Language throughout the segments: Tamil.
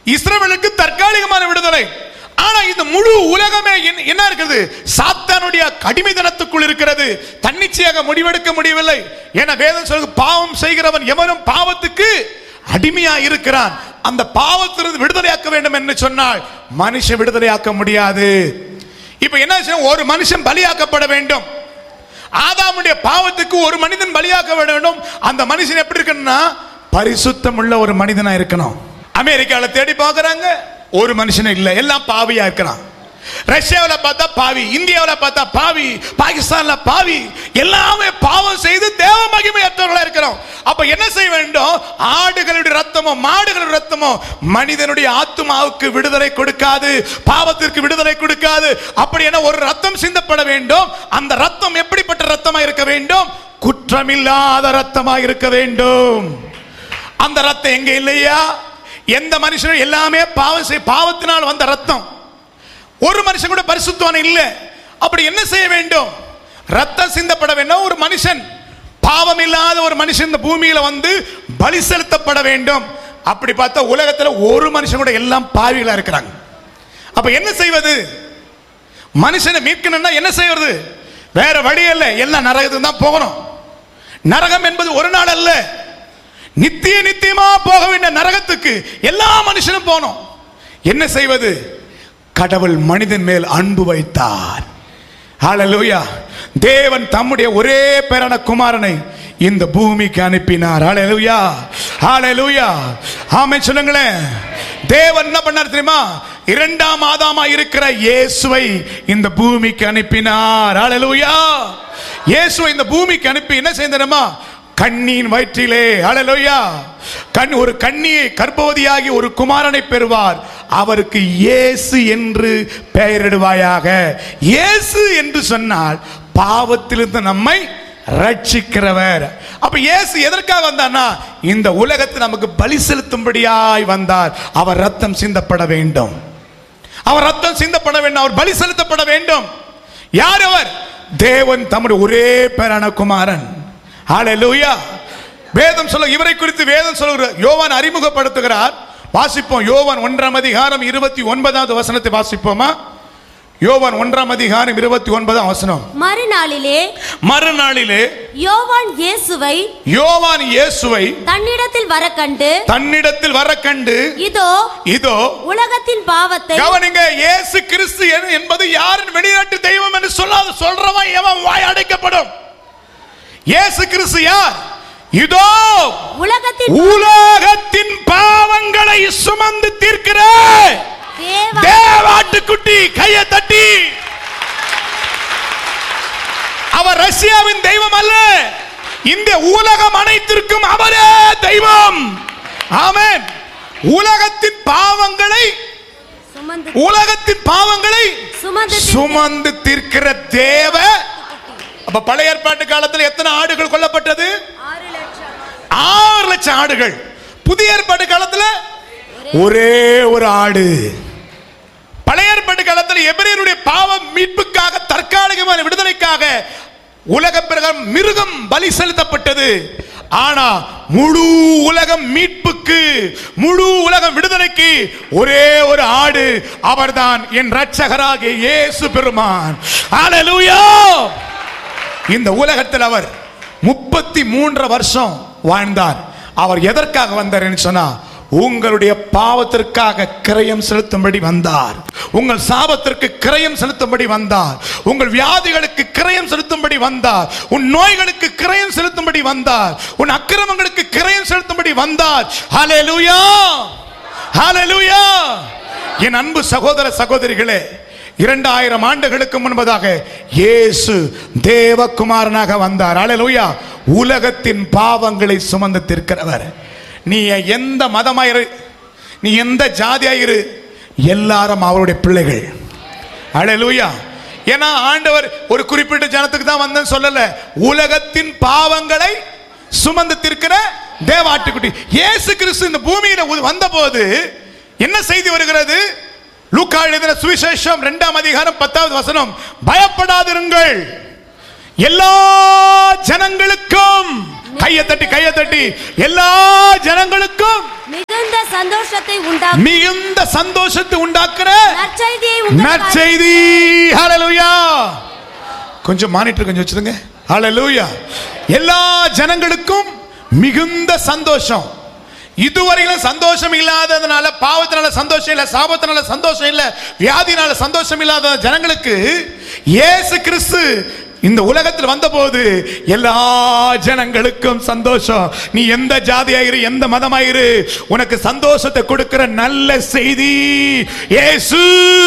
இஸ்ரவேலுக்கு தற்காலிகமான விடுதலை ஆனா இந்த முழு உலகமே என்ன- என்ன இருக்குது சாத்தானுடைய அடிமைதனத்துக்குள் இருக்கிறது தன்னிச்சையாக முடிவெடுக்க முடியவில்லை என வேதம் சொல்லுது பாவம் செய்கிறவன் எவனும் பாவத்துக்கு அடிமையா இருக்கிறான் அந்த பாவத்திலிருந்து விடுதலையாக்க வேண்டும் என்று சொன்னால் மனுஷன் விடுதலையாக்க முடியாது இப்ப என்ன செய்யணும்? ஒரு மனுஷன் பலியாக்கப்பட வேண்டும் ஆதாமுடைய பாவத்துக்கு ஒரு மனிதன் பலியாக்க வேண்டும் அந்த மனுஷன் எப்படி இருக்கணும்னா பரிசுத்தம் உள்ள ஒரு மனிதனா இருக்கணும் அமெரிக்கால தேடி பார்க்கறாங்க ஒரு மனுஷன் இல்ல எல்லாம் பாவியா இருக்கிறான் ரஷ்யாவுல பார்த்தா பாவி இந்தியாவுல பார்த்தா பாவி பாகிஸ்தான்ல பாவி எல்லாமே பாவம் செய்து தேவ மகிமையற்றவர்களா இருக்கிறோம் அப்ப என்ன செய்ய வேண்டும் ஆடுகளுடைய ரத்தமோ மாடுகளுடைய ரத்தமோ மனிதனுடைய ஆத்துமாவுக்கு விடுதலை கொடுக்காது பாவத்திற்கு விடுதலை கொடுக்காது அப்படி என ஒரு ரத்தம் சிந்தப்பட வேண்டும் அந்த ரத்தம் எப்படிப்பட்ட ரத்தமா இருக்க வேண்டும் குற்றமில்லாத ரத்தமா இருக்க வேண்டும் அந்த ரத்தம் எங்க இல்லையா எந்த மனுஷனும் எல்லாமே பாவம் செய் பாவத்தினால் வந்த ரத்தம் ஒரு மனுஷன் கூட பரிசுத்தவான் இல்ல அப்படி என்ன செய்ய வேண்டும் ரத்தம் சிந்தப்பட வேண்டும் ஒரு மனுஷன் பாவம் இல்லாத ஒரு மனுஷன் இந்த பூமியில வந்து பலி செலுத்தப்பட வேண்டும் அப்படி பார்த்தா உலகத்துல ஒரு மனுஷன் கூட எல்லாம் பாவிகளா இருக்கிறாங்க அப்ப என்ன செய்வது மனுஷனை மீட்கணும்னா என்ன செய்வது வேற வழி இல்ல எல்லாம் நரகத்துக்கு தான் போகணும் நரகம் என்பது ஒரு நாள் அல்ல நித்திய நித்தியமா போக வேண்டிய நரகத்துக்கு எல்லா மனுஷனும் போனோம் என்ன செய்வது கடவுள் மனிதன் மேல் அன்பு வைத்தார் ஹalleluya தேவன் தம்முடைய ஒரே பேரான குமாரனை இந்த பூமிக்கு அனுப்பினார் ஹalleluya ஹalleluya ஆமென் சொல்லுங்களேன் தேவன் என்ன பண்ணார் தெரியுமா இரண்டாம் ஆதாமா இருக்கிற இயேசுவை இந்த பூமிக்கு அனுப்பினார் ஹalleluya இயேசுவை இந்த பூமிக்கு அனுப்பி என்ன செய்தார் தெரியுமா கண்ணியின் வயிற்றிலே ஹalleluya கண் ஒரு கண்ணியை கர்ப்பவதியாகி ஒரு குமாரனை பெறுவார் அவருக்கு இயேசு என்று பெயரிடுவாயாக இயேசு என்று சொன்னால் பாவத்திலிருந்து நம்மை ரட்சிக்கிறவர் அப்ப இயேசு எதற்காக வந்தார்னா இந்த உலகத்தில் நமக்கு பலி செலுத்தும்படியாய் வந்தார் அவர் ரத்தம் சிந்தப்பட வேண்டும் அவர் ரத்தம் சிந்தப்பட வேண்டும் அவர் பலி செலுத்தப்பட வேண்டும் யார் அவர் தேவன் தம்முடைய ஒரே பேரான குமாரன் ஹalleluya வேதம் சொல்ல இவரை குறித்து வேதம் சொல்லுகிற யோவான் அறிமுகப்படுத்துகிறார் வாசிப்போம் யோவான் ஒன்றாம் அதிகாரம் இருபத்தி ஒன்பதாவது வசனத்தை வாசிப்போமா யோவான் ஒன்றாம் அதிகாரம் இருபத்தி ஒன்பதாம் வசனம் மறுநாளிலே மறுநாளிலே யோவான் இயேசுவை யோவான் இயேசுவை தன்னிடத்தில் வர கண்டு தன்னிடத்தில் வர கண்டு இதோ இதோ உலகத்தின் பாவத்தை கவனிங்க இயேசு கிறிஸ்து என்- என்பது யாரின் வெளிநாட்டு தெய்வம் என்று சொல்லாத சொல்றவன் எவன் வாய் அடைக்கப்படும் இயேசு கிறிஸ்து யார் இதோ உலகத்தின் உலகத்தின் பாவங்களை சுமந்து தீர்க்கிற தேவ தேவாட்டுக்குட்டி கையை தட்டி அவர் ரஷ்யாவின் தெய்வம் அல்ல இந்த உலகம் அனைத்திற்கும் அவரே தெய்வம் ஆமென் உலகத்தின் பாவங்களை சுமந்து உலகத்தின் பாவங்களை சுமந்து சுமந்து தீர்க்கிற தேவ அப்ப பழைய ஏற்பாட்டு காலத்தில் எத்தனை ஆடுகள் கொல்லப்பட்டது ஆறு லட்சம் ஆறு லட்சம் ஆடுகள் புதிய ஏற்பாட்டு காலத்துல ஒரே ஒரு ஆடு பழைய ஏற்பாட்டு காலத்தில் எபிரேயருடைய பாவம் மீட்புக்காக தற்காலிகமான விடுதலைக்காக உலக பிரகாரம் மிருகம் பலி செலுத்தப்பட்டது ஆனா முழு உலகம் மீட்புக்கு முழு உலகம் விடுதலைக்கு ஒரே ஒரு ஆடு அவர்தான் என் ரட்சகராகிய இயேசு பெருமான் ஹalleluya இந்த உலகத்தில் அவர் முப்பத்தி மூன்று வருஷம் வாழ்ந்தார் அவர் எதற்காக வந்தார் என்று சொன்னா உங்களுடைய பாவத்திற்காக கிரயம் செலுத்தும்படி வந்தார் உங்கள் சாபத்திற்கு கிரயம் செலுத்தும்படி வந்தார் உங்கள் வியாதிகளுக்கு கிரயம் செலுத்தும்படி வந்தார் உன் நோய்களுக்கு கிரயம் செலுத்தும்படி வந்தார் உன் அக்கிரமங்களுக்கு கிரயம் செலுத்தும்படி வந்தார் ஹalleluya ஹalleluya என் அன்பு சகோதர சகோதரிகளே இரண்டாயிரம் ஆண்டுகளுக்கு முன்பதாக இயேசு தேவகுமாரனாக வந்தார் அல்லேலூயா உலகத்தின் பாவங்களை சுமந்து தீர்க்கிறவர் நீ எந்த மதமாயிரு நீ எந்த ஜாதியாயிரு எல்லாரும் அவருடைய பிள்ளைகள் அல்லேலூயா ஏன்னா ஆண்டவர் ஒரு குறிப்பிட்ட ஜனத்துக்கு தான் வந்தேன்னு சொல்லல உலகத்தின் பாவங்களை சுமந்து தீர்க்கிற தேவாட்டுக்குட்டி இயேசு கிறிஸ்து இந்த பூமியில வந்தபோது என்ன செய்தி வருகிறது லூக்கா எழுதின சுவிசேஷம் இரண்டாம் அதிகாரம் பத்தாவது வசனம் பயப்படாதிருங்கள் எல்லா ஜனங்களுக்கும் கையை தட்டி கையை தட்டி எல்லா ஜனங்களுக்கும் மிகுந்த மிகுந்த சந்தோஷத்தை உண்டாக்கும் மிகுந்த சந்தோஷத்தை உண்டாக்குற நற்செய்தியை உங்களுக்கு நற்செய்தி ஹalleluya கொஞ்சம் மானிட்டர் கொஞ்சம் வச்சுதுங்க ஹalleluya எல்லா ஜனங்களுக்கும் மிகுந்த சந்தோஷம் இதுவரையிலும் சந்தோஷம் இல்லாததுனால பாவத்தினால சந்தோஷம் இல்ல சாபத்தினால சந்தோஷம் இல்ல வியாதினால சந்தோஷம் இல்லாத ஜனங்களுக்கு இயேசு கிறிஸ்து இந்த உலகத்தில் வந்தபோது எல்லா ஜனங்களுக்கும் சந்தோஷம் நீ எந்த ஜாதியாயிரு எந்த மதமாயிரு உனக்கு சந்தோஷத்தை கொடுக்கிற நல்ல செய்தி இயேசு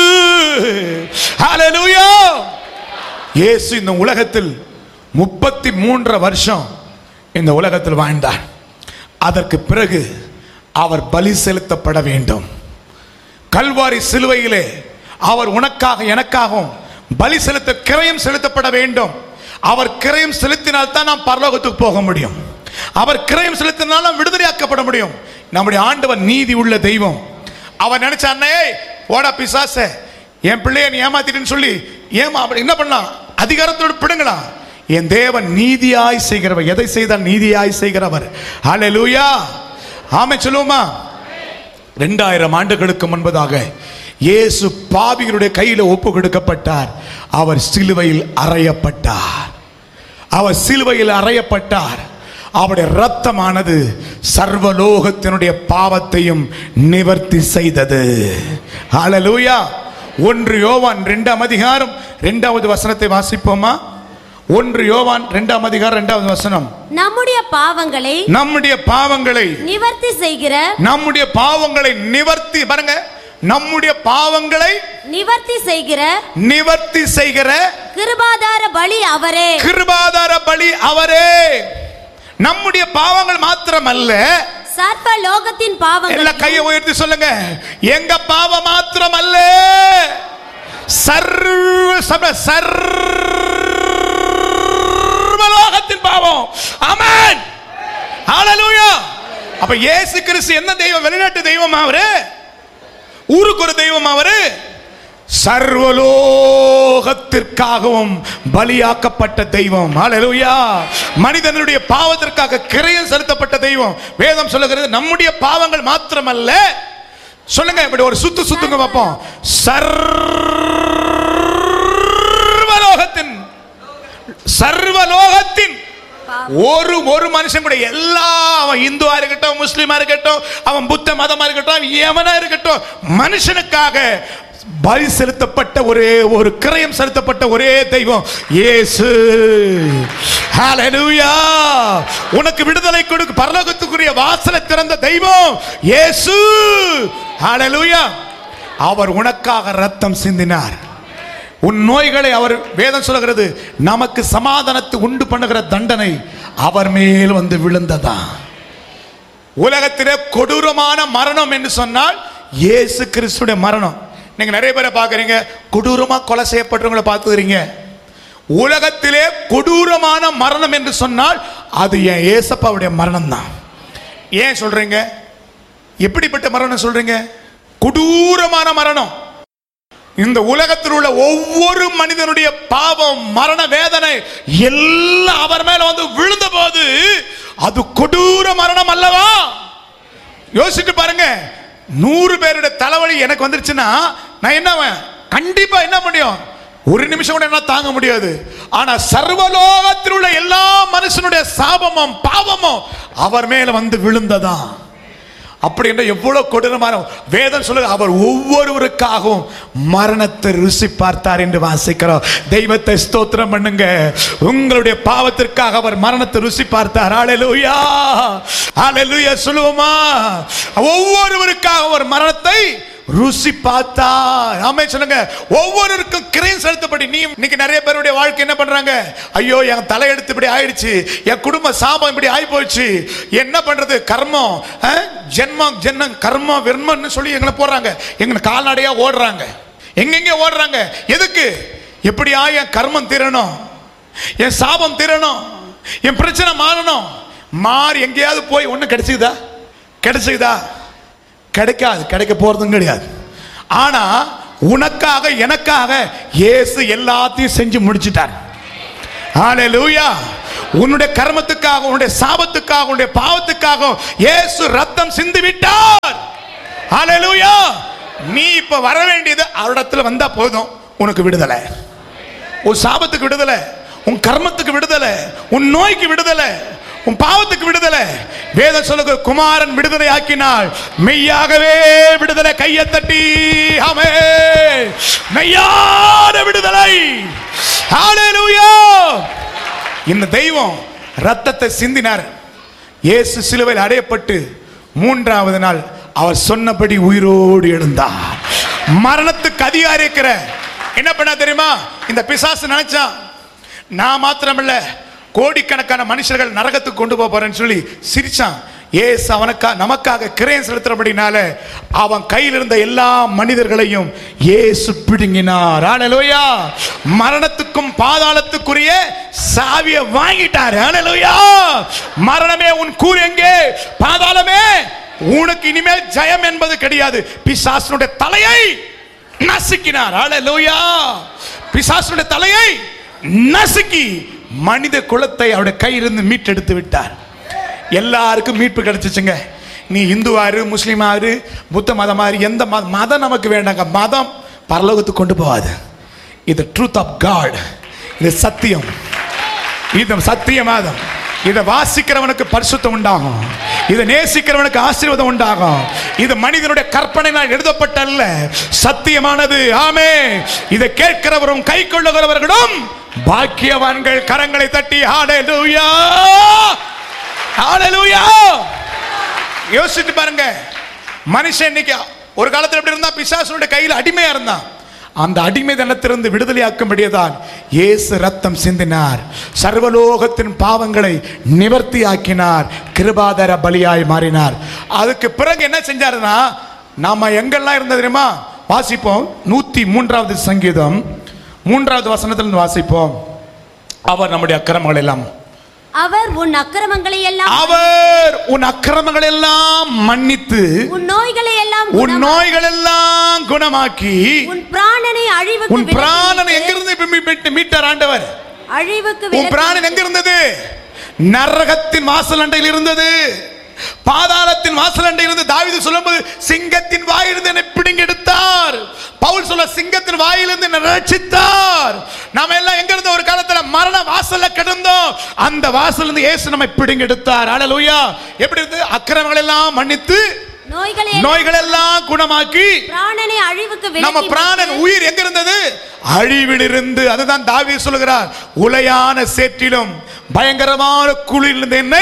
ஹalleluya இயேசு இந்த உலகத்தில் முப்பத்தி மூன்று வருஷம் இந்த உலகத்தில் வாழ்ந்தார் அதற்கு பிறகு அவர் பலி செலுத்தப்பட வேண்டும் கல்வாரி சிலுவையிலே அவர் உனக்காக எனக்காகவும் பலி செலுத்த கிரயம் செலுத்தப்பட வேண்டும் அவர் கிரயம் செலுத்தினால் தான் நாம் பரலோகத்துக்கு போக முடியும் அவர் கிரயம் செலுத்தினால் நாம் விடுதலையாக்கப்பட முடியும் நம்முடைய ஆண்டவர் நீதி உள்ள தெய்வம் அவர் நினைச்சானே ஓடா பிசாச என் பிள்ளைய நீ ஏமாத்திட்டுன்னு சொல்லி ஏமா அப்படி என்ன பண்ணலாம் அதிகாரத்தோடு பிடுங்கலாம் என் தேவன் நீதியாய் செய்கிறவர் எதை செய்தால் நீதியாய் செய்கிறவர் ஹalleluya ஆமே சொல்லுவோமா ரெண்டாயிரம் ஆண்டுகளுக்கு முன்பதாக இயேசு பாவிகளுடைய கையில் ஒப்பு கொடுக்கப்பட்டார் அவர் சிலுவையில் அறையப்பட்டார் அவர் சிலுவையில் அறையப்பட்டார் அவருடைய ரத்தமானது சர்வலோகத்தினுடைய பாவத்தையும் நிவர்த்தி செய்தது ஹalleluya ஒன்று யோவான் இரண்டாம் அதிகாரம் இரண்டாவது வசனத்தை வாசிப்போமா ஒன்று யோவான் இரண்டாம் அதிகாரம் இரண்டாவது வசனம் நம்முடைய பாவங்களை நம்முடைய பாவங்களை நிவர்த்தி செய்கிற நம்முடைய பாவங்களை நிவர்த்தி பாருங்க நம்முடைய பாவங்களை நிவர்த்தி செய்கிற நிவர்த்தி செய்கிற கிருபாதார பலி அவரே கிருபாதார பலி அவரே நம்முடைய பாவங்கள் மாத்திரமல்ல சர்வ லோகத்தின் பாவங்களை எல்லா கையை உயர்த்தி சொல்லுங்க எங்க பாவம் மாத்திரமல்ல சர்வ சப சர்வலோகத்தின் பாவம் ஆமென் ஹalleluya அப்ப இயேசு கிறிஸ்து என்ன தெய்வம் வெளிநாட்டு தெய்வம் அவரு ஊருக்கு ஒரு தெய்வம் அவரு சர்வலோகத்திற்காகவும் பலியாக்கப்பட்ட தெய்வம் ஹalleluya மனிதனுடைய பாவத்திற்காக கிரயம் செலுத்தப்பட்ட தெய்வம் வேதம் சொல்லுகிறது நம்முடைய பாவங்கள் மாத்திரமல்ல சொல்லுங்க இப்படி ஒரு சுத்து சுத்துங்க பார்ப்போம் சர்வலோகத்தின் சர்வலோகத்தின் ஒரு ஒரு மனுஷன் கூட எல்லா அவன் இந்துவா இருக்கட்டும் முஸ்லீமா இருக்கட்டும் அவன் புத்த மதமா இருக்கட்டும் அவன் எவனா இருக்கட்டும் மனுஷனுக்காக பலி செலுத்தப்பட்ட ஒரே ஒரு கிரயம் செலுத்தப்பட்ட ஒரே தெய்வம் இயேசு ஹalleluya உனக்கு விடுதலை கொடுக்க பரலோகத்துக்குரிய வாசலை திறந்த தெய்வம் இயேசு ஹalleluya அவர் உனக்காக ரத்தம் சிந்தினார் உன் நோய்களை அவர் வேதம் சொல்லுகிறது நமக்கு சமாதானத்தை உண்டு பண்ணுகிற தண்டனை அவர் மேல் வந்து விழுந்ததா உலகத்திலே கொடூரமான மரணம் என்று சொன்னால் இயேசு கிறிஸ்துடைய மரணம் நீங்க நிறைய பேரை பார்க்கறீங்க கொடூரமா கொலை செய்யப்பட்டவங்களை பார்த்துக்கிறீங்க உலகத்திலே கொடூரமான மரணம் என்று சொன்னால் அது என் ஏசப்பாவுடைய மரணம் தான் ஏன் சொல்றீங்க எப்படிப்பட்ட மரணம் சொல்றீங்க கொடூரமான மரணம் இந்த உலகத்தில் உள்ள ஒவ்வொரு மனிதனுடைய பாவம் மரண வேதனை எல்லாம் அவர் மேல வந்து விழுந்த போது அது கொடூர மரணம் அல்லவா யோசிச்சு பாருங்க நூறு பேருடைய தலைவலி எனக்கு வந்துருச்சுன்னா நான் என்ன கண்டிப்பா என்ன முடியும் ஒரு நிமிஷம் கூட என்ன தாங்க முடியாது ஆனா சர்வலோகத்தில் உள்ள எல்லா மனுஷனுடைய சாபமும் பாவமும் அவர் மேல வந்து விழுந்ததா அப்படி என்ற எவ்வளவு கொடூரமான வேதம் சொல்லுது அவர் ஒவ்வொருவருக்காகவும் மரணத்தை ருசி பார்த்தார் என்று வாசிக்கிறோம் தெய்வத்தை ஸ்தோத்திரம் பண்ணுங்க உங்களுடைய பாவத்திற்காக அவர் மரணத்தை ருசி பார்த்தார் ஹalleluya ஹalleluya சொல்லுவோமா ஒவ்வொருவருக்காக அவர் மரணத்தை ருசி பார்த்தா ஆமே சொல்லுங்க ஒவ்வொருவருக்கும் கிரையும் செலுத்தப்படி நீ இன்னைக்கு நிறைய பேருடைய வாழ்க்கை என்ன பண்றாங்க ஐயோ என் தலையெடுத்து இப்படி ஆயிடுச்சு என் குடும்ப சாபம் இப்படி ஆகி போச்சு என்ன பண்றது கர்மம் அஹ், ஜென்மம் ஜென்மம் கர்மம் வெர்மம்னு சொல்லி எங்களை போடுறாங்க எங்களை கால்நடையா ஓடுறாங்க எங்கெங்க ஓடுறாங்க எதுக்கு எப்படியா என் கர்மம் தீரணும் என் சாபம் தீரணும் என் பிரச்சனை மாறணும் மாறி எங்கேயாவது போய் ஒண்ணு கிடைச்சுதா கிடைச்சுதா கிடைக்காது கிடைக்க போறதும் கிடையாது ஆனா உனக்காக எனக்காக இயேசு எல்லாத்தையும் செஞ்சு முடிச்சிட்டார் ஹalleluya உன்னுடைய கர்மத்துக்காக உன்னுடைய சாபத்துக்காக உன்னுடைய பாவத்துக்காக இயேசு ரத்தம் சிந்தி விட்டார் ஹalleluya நீ இப்ப வர வேண்டியது அவரிடத்துல வந்தா போதும் உனக்கு விடுதலை உன் சாபத்துக்கு விடுதலை உன் கர்மத்துக்கு விடுதலை உன் நோய்க்கு விடுதலை உன் பாவத்துக்கு விடுதலை வேதம் சொல்லுங்க குமாரன் விடுதலை ஆக்கினாள் மெய்யாகவே விடுதலை கையை தட்டி ஆமே மெய்யான விடுதலை ஹalleluya இந்த தெய்வம் ரத்தத்தை சிந்தினார் இயேசு சிலுவையில் அடையப்பட்டு மூன்றாவது நாள் அவர் சொன்னபடி உயிரோடு எழுந்தார் மரணத்துக்கு அதிகாரி இருக்கிற என்ன பண்ணா தெரியுமா இந்த பிசாசு நினைச்சான் நான் மாத்திரமல்ல கோடிக்கணக்கான மனுஷர்கள் நரகத்துக்கு கொண்டு போக போறேன்னு சொல்லி சிரிச்சான் ஏசு அவனுக்கா நமக்காக கிரயம் செலுத்துறபடினால அவன் கையில் இருந்த எல்லா மனிதர்களையும் இயேசு பிடுங்கினார் ஹalleluya மரணத்துக்கும் பாதாளத்துக்குரிய சாவியை வாங்கிட்டார் ஹalleluya மரணமே உன் கூர் எங்கே பாதாளமே உனக்கு இனிமேல் ஜெயம் என்பது கிடையாது பிசாசனுடைய தலையை நசுக்கினார் ஹalleluya பிசாசனுடைய தலையை நசுக்கி மனித குலத்தை அவருடைய கையிலிருந்து மீட்டெடுத்து விட்டார் எல்லாருக்கும் மீட்பு கிடைச்சிச்சுங்க நீ இந்துவாரு முஸ்லீமாரு புத்த மதமாரு எந்த மத மதம் நமக்கு வேண்டாங்க மதம் பரலோகத்துக்கு கொண்டு போகாது இது ட்ரூத் ஆஃப் காட் இது சத்தியம் இது சத்திய மாதம் இதை வாசிக்கிறவனுக்கு பரிசுத்தம் உண்டாகும் இதை நேசிக்கிறவனுக்கு ஆசீர்வாதம் உண்டாகும் இது மனிதனுடைய கற்பனையினால் எழுதப்பட்டல்ல சத்தியமானது ஆமே இதை கேட்கிறவரும் கை கொள்ளுகிறவர்களும் பாக்கியவான்கள் கரங்களை தட்டி ஹalleluya ஹalleluya யோசிச்சு பாருங்க மனுஷன் இன்னைக்கு ஒரு காலத்துல எப்படி இருந்தா பிசாசுடைய கையில் அடிமையா இருந்தான் அந்த அடிமைதனத்திலிருந்து விடுதலையாக்கும்படியதான் இயேசு ரத்தம் சிந்தினார் சர்வலோகத்தின் பாவங்களை நிவர்த்தியாக்கினார் கிருபாதர பலியாய் மாறினார் அதுக்கு பிறகு என்ன செஞ்சாருன்னா நாம எங்கெல்லாம் இருந்தது தெரியுமா வாசிப்போம் நூத்தி மூன்றாவது சங்கீதம் மூன்றாவது வசனத்திலிருந்து வாசிப்போம் அவர் நம்முடைய அக்கிரமங்கள் எல்லாம் அவர் உன் அக்கிரமங்களை எல்லாம் அவர் உன் அக்கிரமங்கள் எல்லாம் மன்னித்து உன் நோய்களை எல்லாம் உன் குணமா- நோய்கள் எல்லாம் குணமாக்கி உன் பிராணனை அழிவுக்கு உன் விலக்கி பிராணன் மீட்டு- எங்கிருந்து இப்ப மீ- மீட்டு- மீட்டார் ஆண்டவர் அழிவுக்கு உன் விலக்கி பிராணன் எங்க இருந்தது நரகத்தின் வாசல் அண்டையில் இருந்தது பாதாளத்தின் வாசல் அண்டையில் இருந்து தாவீது சொல்லும்போது சிங்கத்தின் வாயிலிருந்து என்னை பிடுங்கெடுத்தார் பவுல் சொல்ல சிங்கத்தின் வாயிலிருந்து என்னை ரட்சித்தார் நாம எல்லாம் எங்க இருந்த ஒரு காலத்துல மரண வாசல்ல கிடந்தோம் அந்த வாசல்ல இருந்து இயேசு நம்மை பிடுங்கெடுத்தார் ஹalleluya எப்படி இருந்து அக்கிரமங்கள் எல்லாம் மன்னித்து நோய்களை நோய்கள் எல்லாம் குணமாக்கி பிராணனை அழிவுக்கு நம்ம விலக்கி பிராணன் மீட்டு- உயிர் எங்க இருந்தது அழிவில் இருந்து அதுதான் தாவி சொல்லுகிறார் உலையான சேற்றிலும் பயங்கரமான குளிரிலிருந்து என்னை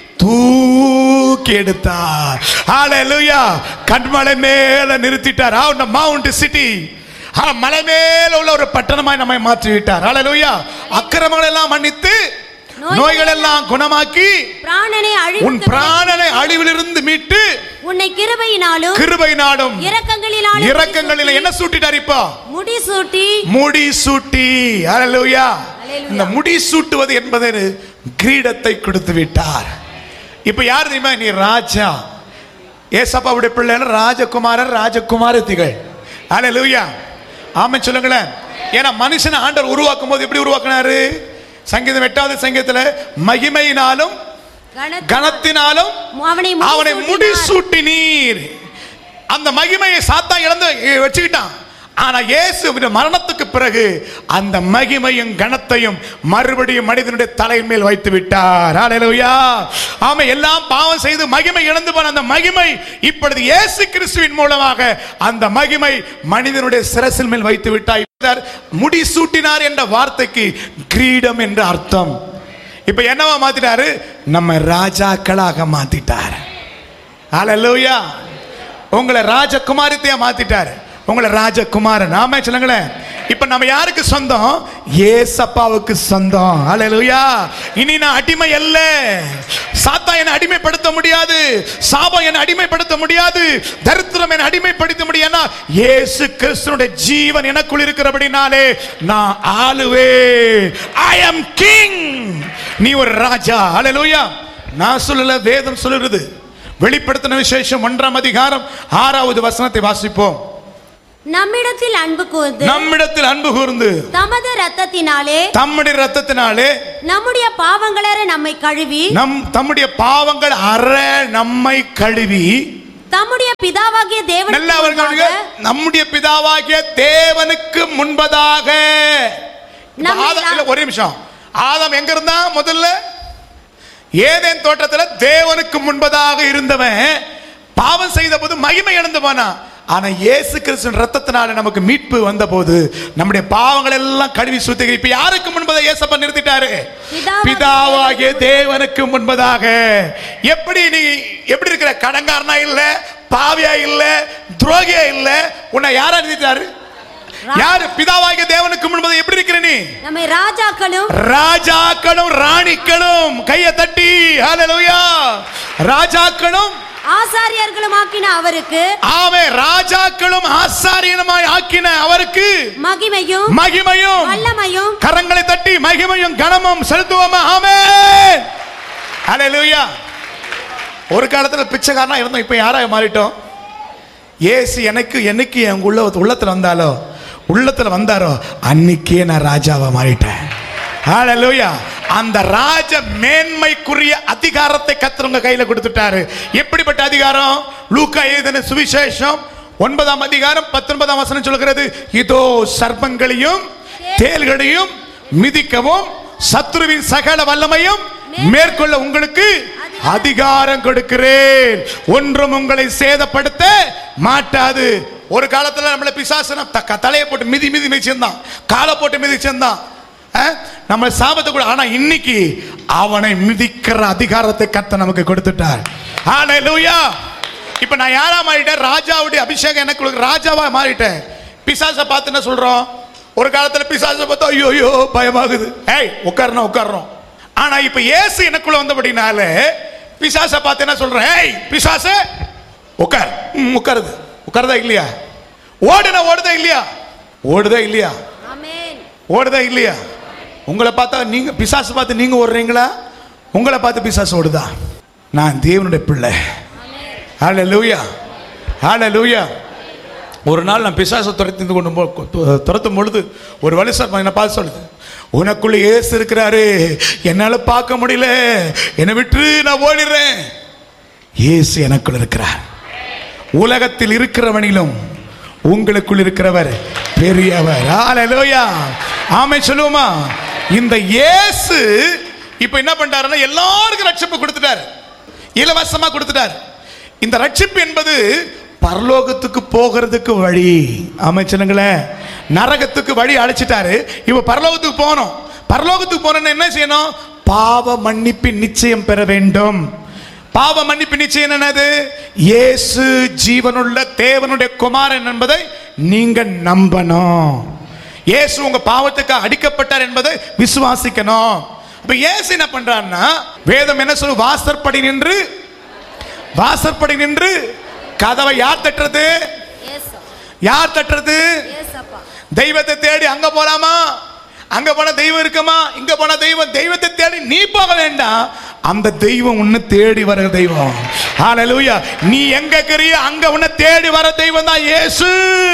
தூக்கி எடுத்தார் ஹalleluya கண்மலை மேல நிறுத்திட்டார் ஆன் மவுண்ட் சிட்டி மலை மேல உள்ள ஒரு பட்டணமாய் நம்மை மாற்றி விட்டார் ஹalleluya அக்கிரமங்கள் எல்லாம் மன்னித்து நோய்கள் நோய்கள் எல்லாம் குணமாக்கி பிராணனை உன் அழிவுக்கு பிராணனை அழிவிலிருந்து மீட்டு விலக்கி- உன்னை கிருபையினாலும் கிருபை நாடும் இரக்கங்களினாலும் இரக்கங்களில் என்ன சூட்டிட்டார் இப்போ முடி சூட்டி முடி சூட்டி ஹalleluya Hallelujah. இந்த முடி சூட்டுவது என்பது கிரீடத்தை கொடுத்து விட்டார் இப்ப யார் தெரியுமா நீ ராஜா ஏசப்பாவுடைய பிள்ளைகள் ராஜகுமாரர் ராஜகுமாரத்திகள் ஹalleluya ஆமென் சொல்லுங்களேன் ஏன்னா மனுஷனை ஆண்டவர் உருவாக்கும் போது எப்படி உருவாக்குனாரு சங்கீதம் எட்டாவது சங்கீதத்துல மகிமையினாலும் கனத்த- கனத்தினாலும் அவனை அவனை முடி முடி சூட்டினார். சூட்டினீர் அந்த மகிமையை சாத்தான் இழந்து எ, வச்சுக்கிட்டான் ஆனா இயேசு இந்த மரணத்துக்கு பிறகு அந்த மகிமையும் கனத்தையும் மறுபடியும் மனிதனுடைய தலையின் மேல் வைத்து விட்டார் ஹalleluya ஆமா எல்லாம் பாவம் செய்து மகிமை இழந்து போன அந்த மகிமை இப்பொழுது இயேசு கிறிஸ்துவின் மூலமாக அந்த மகிமை மனிதனுடைய சிரசில் மேல் வைத்து விட்டார் முடி சூட்டினார் என்ற வார்த்தைக்கு கிரீடம் என்ற அர்த்தம் இப்ப என்னவா மாத்திட்டாரு நம்ம ராஜாக்களாக மாத்திட்டார் ஹalleluya உங்களை ராஜகுமாரத்தையா மாத்திட்டாரு உங்களை ராஜகுமாரன் ஆமே சொல்லுங்களேன் இப்ப நம்ம யாருக்கு சொந்தம் ஏசப்பாவுக்கு சொந்தம் ஹalleluya இனி நான் அடிமை அல்ல சாத்தா என்னை அடிமைப்படுத்த முடியாது சாபம் என்னை அடிமைப்படுத்த முடியாது தரித்திரம் என்னை அடிமைப்படுத்த முடியாதுன்னா இயேசு கிறிஸ்துனுடைய ஜீவன் எனக்குள் இருக்கிறபடினாலே நான் ஆளுவே ஐ அம் கிங் நீ ஒரு ராஜா ஹalleluya நான் சொல்லல வேதம் சொல்லுறது வெளிப்படுத்தின விசேஷம் ஒன்றாம் அதிகாரம் ஆறாவது வசனத்தை வாசிப்போம் நம்மிடத்தில் அன்பு கூர்ந்து நம்மிடத்தில் அன்பு கூர்ந்து தமது ரத்தத்தினாலே தம்முடைய ரத்தத்தினாலே நம்முடைய பாவங்களற நம்மை கழுவி நம் தம்முடைய பாவங்கள் அற நம்மை கழுவி தம்முடைய பிதாவாகிய நல்ல அவர்கள் தேவன் நம்முடைய பிதாவாகிய தேவனுக்கு முன்பதாக இப்ப நம்மை ஆதாம் நான்- இல்ல, ஒரு நிமிஷம் ஆதாம் எங்க இருந்தா முதல்ல ஏதேன் தோட்டத்துல தேவனுக்கு முன்பதாக இருந்தவன் பாவம் செய்த போது மகிமை இழந்து போனான் ஆனா இயேசு கிறிஸ்துவின் ரத்தத்தினால நமக்கு மீட்பு வந்த போது நம்முடைய பாவங்கள் எல்லாம் கழுவி சுத்திகரி இப்ப யாருக்கு முன்பதாக இயேசப்பா நிறுத்திட்டாரு பிதாவாகிய பிதாவாகிய தேவனுக்கு முன்பதாக எப்படி நீ எப்படி இருக்கிற கடங்காரனா இல்ல பாவியா இல்ல துரோகியா இல்ல உன்னை யாரா நிறுத்திட்டாரு யாரு பிதாவாகிய தேவனுக்கு முன்பதாக எப்படி இருக்கிற நீ நம்மை ராஜாக்களும் ராஜாக்களும் ராணிகளும் கையை தட்டி ஹalleluya ராஜாக்களும் ஆசாரியர்களும் ஆக்கின அவருக்கு ஆமே ராஜாக்களும் ஆசாரியனுமாய் ஆக்கின அவருக்கு மகிமையும் மகிமையும் வல்லமையும் கரங்களை தட்டி மகிமையும் கனமும் செலுத்துவோமா ஆமே ஹalleluya ஒரு காலத்துல பிச்சைக்காரனா இருந்தோம் இப்போ யாரா மாறிட்டோம் ஏசு எனக்கு என்னைக்கு என் உள்ள உள்ளத்துல வந்தாலோ உள்ளத்துல வந்தாரோ அன்னைக்கே நான் ராஜாவா மாறிட்டேன் ஹalleluya அந்த ராஜ மேன்மைக்குரிய அதிகாரத்தை கர்த்தர் கையில கொடுத்துட்டாரு எப்படிப்பட்ட அதிகாரம் லூக்கா எழுதின சுவிசேஷம் ஒன்பதாம் அதிகாரம் பத்தொன்பதாம் வசனம் சொல்கிறது இதோ சர்ப்பங்களையும் தேள்களையும் மிதிக்கவும் சத்ருவின் சகல வல்லமையும் மேற்கொள்ள உங்களுக்கு அதிகாரம் கொடுக்கிறேன் ஒன்றும் உங்களை சேதப்படுத்த மாட்டாது ஒரு காலத்துல நம்மள பிசாசனம் தக்க தலையை போட்டு மிதி மிதி மிதிச்சிருந்தான் காலை போட்டு மிதிச்சிருந்தான் அஹ், நம்மளை சாபத்தை கூட ஆனா இன்னைக்கு அவனை மிதிக்கிற அதிகாரத்தை கத்த நமக்கு கொடுத்துட்டார் ஹalleluya இப்ப நான் யாரா மாறிட்டேன் ராஜாவுடைய அபிஷேகம் எனக்கு கொடுக்க- ராஜாவா மாறிட்டேன் பிசாசை பார்த்து என்ன சொல்றோம் ஒரு காலத்துல பிசாசை பார்த்தா ஐயோ ஐயோ பயமாகுது ஏய் உட்காரணும் உட்காரணும் ஆனா இப்ப இயேசு எனக்குள்ள வந்தபடினால பிசாசை பார்த்து என்ன சொல்றேன் ஏய் பிசாசே உட்கார் ம், உட்காருது உட்காருதா இல்லையா ஓடுனா ஓடுதா இல்லையா ஓடுதா இல்லையா ஆமென் ஓடுதா இல்லையா உங்களை பார்த்தா நீங்க பிசாசு பார்த்து நீங்க ஓடுறீங்களா உங்களை பார்த்து பிசாசு ஓடுதா நான் தேவனுடைய பிள்ளை ஹalleluya ஹalleluya ஒரு நாள் நான் பிசாசை துரத்தி கொண்டு போ- து- துரத்தும் பொழுது ஒரு வலிசர் என்னை பார்த்து சொல்லுது உனக்குள்ள ஏசு இருக்கிறாரு என்னால பார்க்க முடியல என்னை விட்டு நான் ஓடிடுறேன் இயேசு எனக்குள் இருக்கிறார் உலகத்தில் இருக்கிறவனிலும் உங்களுக்குள் இருக்கிறவர் பெரியவர் ஹalleluya ஆமே சொல்லுவோமா இந்த இயேசு இப்போ என்ன பண்றாருன்னா எல்லாருக்கும் ரட்சிப்பு கொடுத்துட்டாரு இலவசமா கொடுத்துட்டாரு இந்த ரட்சிப்பு என்பது பரலோகத்துக்கு போகிறதுக்கு வழி அமைச்சனுங்களே நரகத்துக்கு வழி அழைச்சிட்டாரு இப்ப பரலோகத்துக்கு போகணும் பரலோகத்துக்கு போனோம்னா என்ன செய்யணும் பாவ மன்னிப்பின் நிச்சயம் பெற வேண்டும் பாவ மன்னிப்பு நிச்சயம் என்னது இயேசு ஜீவனுள்ள தேவனுடைய குமாரன் என்பதை நீங்க நம்பணும் இயேசு உங்க பாவத்துக்கு அடிக்கப்பட்டார் என்பதை விசுவாசிக்கணும் அப்ப இயேசு என்ன பண்றாருன்னா வேதம் என்ன சொல்லு வாசற்படி நின்று வாசற்படி நின்று கதவை யார் தட்டுறது எஸ் யார் தட்டுறது எஸ் அப்பா தெய்வத்தை தேடி அங்க போலாமா அங்க போனா தெய்வம் இருக்குமா இங்க போனா தெய்வம் தெய்வத்தை தேடி நீ போக வேண்டாம் அந்த தெய்வம் உன்னை தேடி வர தெய்வம் ஹalleluya நீ எங்க இருக்கிறியோ அங்க உன்னை தேடி வர தெய்வம் தான் இயேசு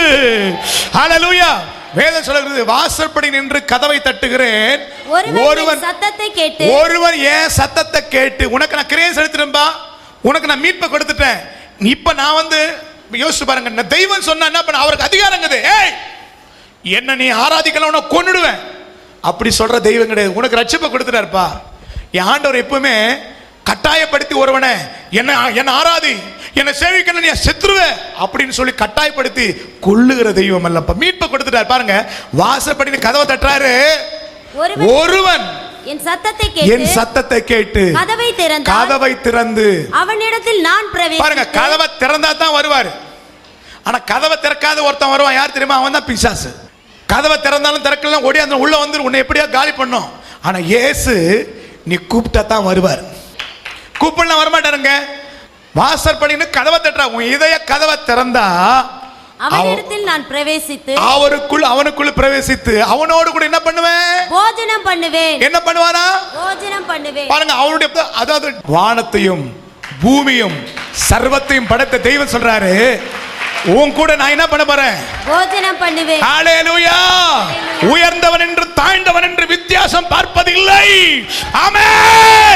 ஹalleluya வேதம் சொல்கிறது வாசற்படி நின்று கதவை தட்டுகிறேன் ஒருவன் ஒருவன் என் சத்தத்தை கேட்டு ஒருவன் ஏன் சத்தத்தை கேட்டு உனக்கு நான் கிரேஸ் எடுத்துட்டேன்பா உனக்கு நான் மீட்பை கொடுத்துட்டேன் இப்ப நான் வந்து யோசிச்சு பாருங்க நான் தெய்வம் சொன்னா என்ன பண்ண அவருக்கு அதிகாரங்குது ஏய் என்ன நீ ஆராதிக்கலாம் உன்னை கொன்னுடுவேன் அப்படி சொல்ற தெய்வம் கிடையாது உனக்கு ரட்சிப்பை கொடுத்துட்டாருப்பா என் ஆண்டவர் எப்பவுமே கட்டாயப்படுத்தி ஒருவனை என்ன என்ன ஆராதி என்னை சேவிக்கணும் நீ செத்துருவ அப்படின்னு சொல்லி கட்டாயப்படுத்தி கொள்ளுகிற தெய்வம் அல்லப்பா மீட்பை கொடுத்துட்டார் பாருங்க வாசப்படி கதவை தட்டுறாரு ஒருவன் ஒருவன் என் சத்தத்தை என் கேட்டு சத்தத்தை கேட்டு கதவை திறந்தான் கதவை திறந்து அவனிடத்தில் நான் பாருங்க பிரவேசித்து கதவை திறந்தா தான் வருவாரு ஆனா கதவை திறக்காத ஒருத்தன் வருவான் யார் தெரியுமா அவன் தான் பிசாசு கதவை திறந்தாலும் திறக்கலாம் ஓடி அந்த உள்ள வந்து உன்னை எப்படியா காலி பண்ணும் ஆனா இயேசு நீ கூப்பிட்டா தான் வருவார் கூப்பிடலாம் வரமாட்டாருங்க வாசற்படின்னு கதவை தட்டுறா உன் இதய கதவை திறந்தா அவ- அவனிடத்தில் நான் பிரவேசித்து அவருக்குள் அவனுக்குள்ள பிரவேசித்து அவனோடு கூட என்ன பண்ணுவேன் போஜனம் பண்ணுவேன் என்ன பண்ணுவானா போஜனம் பண்ணுவேன் பாருங்க அவருடைய அதாவது வானத்தையும் பூமியும் சர்வத்தையும் படைத்த தெய்வம் சொல்றாரு உன் கூட நான் என்ன பண்ண போறேன் போஜனம் பண்ணுவேன் ஹalleluya உயர்ந்தவன் என்று தாழ்ந்தவன் என்று வித்தியாசம் பார்ப்பதில்லை ஆமென்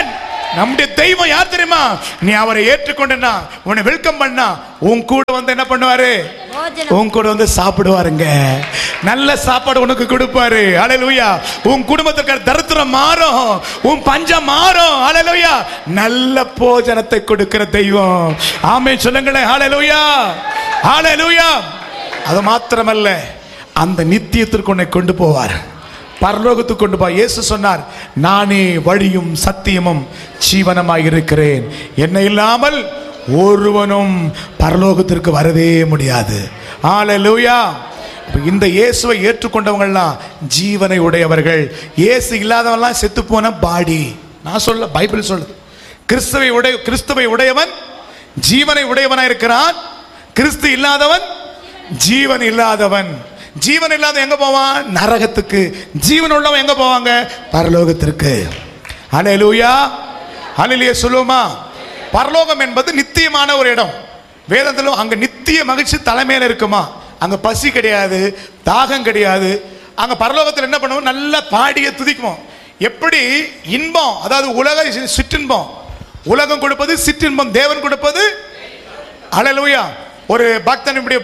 நம்முடைய தெய்வம் யார் தெரியுமா நீ அவரை ஏற்றுக்கொண்டனா உன்னை வெல்கம் பண்ணா உன் கூட வந்து என்ன பண்ணுவாரு போஜனம் உன் கூட வந்து சாப்பிடுவாருங்க நல்ல சாப்பாடு உனக்கு கொடுப்பாரு அலையலூயா உன் குடும்பத்துக்கு தரித்திரம் மாறும் உன் பஞ்சம் மாறும் அலையலூயா நல்ல போஜனத்தை கொடுக்கிற தெய்வம் ஆமே சொல்லுங்களேன் அலையலூயா அலையலூயா அது மாத்திரமல்ல அந்த நித்தியத்திற்கு உன்னை கொண்டு போவார் பரலோகத்துக்கு கொண்டு போ இயேசு சொன்னார் நானே வழியும் சத்தியமும் ஜீவனமாய் இருக்கிறேன் என்னை இல்லாமல் ஒருவனும் பரலோகத்திற்கு வரவே முடியாது ஹalleluya அப்ப இந்த இயேசுவை ஏற்றுக்கொண்டவங்கலாம் ஜீவனை உடையவர்கள் இயேசு இல்லாதவன்லாம் செத்து போன பாடி நான் சொல்ல பைபிள் சொல்லுது கிறிஸ்துவை உடைய கிறிஸ்துவை உடையவன் ஜீவனை உடையவனாய் இருக்கிறான் கிறிஸ்து இல்லாதவன் ஜீவன் இல்லாதவன் ஜீவன் இல்லாத எங்க போவான் நரகத்துக்கு ஜீவன் உள்ளவன் எங்க போவாங்க பரலோகத்திற்கு ஹalleluya ஹalleluya சொல்லுவோமா பரலோகம் என்பது நித்தியமான ஒரு இடம் வேதத்திலும் அங்க நித்திய மகிழ்ச்சி தலைமையில இருக்குமா அங்க பசி கிடையாது தாகம் கிடையாது அங்க பரலோகத்தில் என்ன பண்ணுவோம் நல்லா பாடிய துதிக்குவோம் எப்படி இன்பம் அதாவது உலக சிற்றின்பம் உலகம் கொடுப்பது சிற்றின்பம் தேவன் கொடுப்பது அலலுயா ஒரு பக்தன் இப்படி